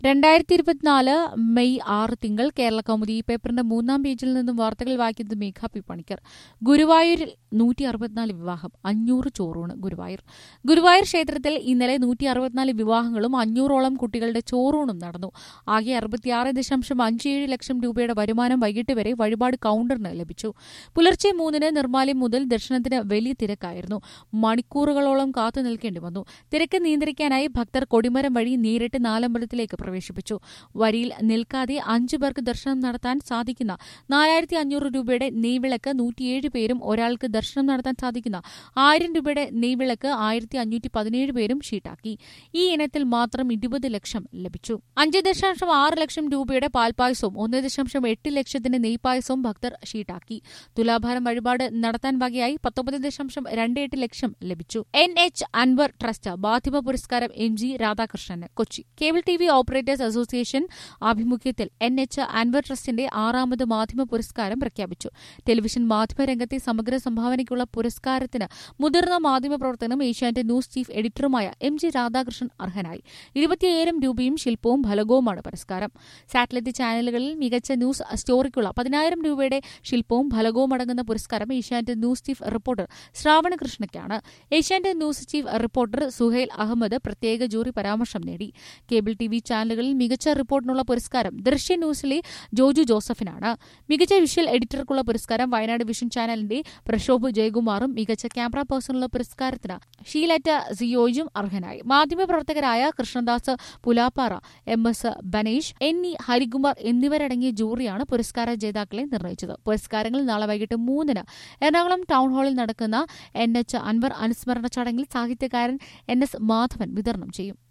രണ്ടായിരത്തി ഇരുപത്തിനാല് മെയ് ആറ് തിങ്കൾ കേരള കൗമുദി ഈ പേപ്പറിന്റെ മൂന്നാം പേജിൽ നിന്നും വാർത്തകൾ വായിക്കുന്നത് മേഘ പി പണിക്കർ ഗുരുവായൂരിൽ നൂറ്റി അറുപത്തിനാല് വിവാഹം അഞ്ഞൂറ് ചോറൂണ് ഗുരുവായൂർ ഗുരുവായൂർ ക്ഷേത്രത്തിൽ ഇന്നലെ നൂറ്റി അറുപത്തിനാല് വിവാഹങ്ങളും അഞ്ഞൂറോളം കുട്ടികളുടെ ചോറൂണും നടന്നു ആകെ അറുപത്തിയാറ് ദശാംശം അഞ്ച് ഏഴ് ലക്ഷം രൂപയുടെ വരുമാനം വൈകിട്ട് വരെ വഴിപാട് കൌണ്ടറിന് ലഭിച്ചു പുലർച്ചെ മൂന്നിന് നിർമ്മാല്യം മുതൽ ദർശനത്തിന് വലിയ തിരക്കായിരുന്നു മണിക്കൂറുകളോളം കാത്തു നിൽക്കേണ്ടി വന്നു തിരക്ക് നിയന്ത്രിക്കാനായി ഭക്തർ കൊടിമരം വഴി നേരിട്ട് നാലമ്പലത്തിലേക്ക് പ്രവേശിപ്പിച്ചു വരിയിൽ നിൽക്കാതെ അഞ്ചു പേർക്ക് ദർശനം നടത്താൻ സാധിക്കുന്ന നാലായിരത്തി അഞ്ഞൂറ് രൂപയുടെ നെയ്വിളക്ക് നൂറ്റിയേഴ് പേരും ഒരാൾക്ക് ദർശനം നടത്താൻ സാധിക്കുന്ന ആയിരം രൂപയുടെ നെയ്വിളക്ക് ആയിരത്തി അഞ്ഞൂറ്റി പതിനേഴ് പേരും ഷീട്ടാക്കി ഈ ഇനത്തിൽ മാത്രം ഇരുപത് ലക്ഷം ലഭിച്ചു അഞ്ച് ദശാംശം ആറ് ലക്ഷം രൂപയുടെ പാൽപ്പായസവും ഒന്ന് ദശാംശം എട്ട് ലക്ഷത്തിന്റെ നെയ്പായസവും ഭക്തർ ഷീട്ടാക്കി തുലാഭാരം വഴിപാട് നടത്താൻ വകയായി പത്തൊമ്പത് ദശാംശം രണ്ട് എട്ട് ലക്ഷം ലഭിച്ചു എൻ എച്ച് അൻവർ ട്രസ്റ്റ് മാധ്യമ പുരസ്കാരം എം ജി രാധാകൃഷ്ണന് Kochi cable T V operators association ആഭിമുഖ്യത്തിൽ എൻ എച്ച് അൻവർ ട്രസ്റ്റിന്റെ ആറാമത് മാധ്യമ പുരസ്കാരം പ്രഖ്യാപിച്ചു ടെലിവിഷൻ മാധ്യമ രംഗത്തെ സമഗ്ര സംഭാവനയ്ക്കുള്ള പുരസ്കാരത്തിന് മുതിർന്ന മാധ്യമ പ്രവർത്തനം ഏഷ്യാനെറ്റ് ന്യൂസ് ചീഫ് എഡിറ്ററുമായ എം ജി രാധാകൃഷ്ണൻ അർഹനായി ഇരുപത്തിയ്യായിരം രൂപയും ശില്പവും ഫലകവുമാണ് പുരസ്കാരം സാറ്റലൈറ്റ് ചാനലുകളിൽ മികച്ച ന്യൂസ് സ്റ്റോറിക്കുള്ള പതിനായിരം രൂപയുടെ ശില്പവും ഫലകവും അടങ്ങുന്ന പുരസ്കാരം Asianet news chief reporter Shravana കൃഷ്ണയ്ക്കാണ് Asianet news chief reporter Suhail Ahmed പ്രത്യേക ജൂറി പരാമർശം നേടി കേബിൾ ടി വി ചാനലുകളിൽ മികച്ച റിപ്പോർട്ടിനുള്ള പുരസ്കാരം ദൃശ്യ ന്യൂസിലെ ജോജു ജോസഫിനാണ് മികച്ച വിഷ്വൽ എഡിറ്റർക്കുള്ള പുരസ്കാരം വയനാട് വിഷൻ ചാനലിന്റെ പ്രക്ഷോഭ് ജയകുമാറും മികച്ച ക്യാമറ പേഴ്സണുള്ള പുരസ്കാരത്തിന് ഷീലറ്റ സിയോയും അർഹനായി മാധ്യമപ്രവർത്തകരായ Krishnadas Pulappara M S Banesh N E Harikumar എന്നിവരടങ്ങിയ ജൂറിയാണ് പുരസ്കാര ജേതാക്കളെ നിർണയിച്ചത് പുരസ്കാരങ്ങൾ നാളെ വൈകിട്ട് മൂന്നിന് എറണാകുളം ടൗൺ ഹാളിൽ നടക്കുന്ന എൻ എച്ച് അൻവർ അനുസ്മരണ ചടങ്ങിൽ സാഹിത്യകാരൻ എൻ എസ് മാധവൻ വിതരണം ചെയ്യും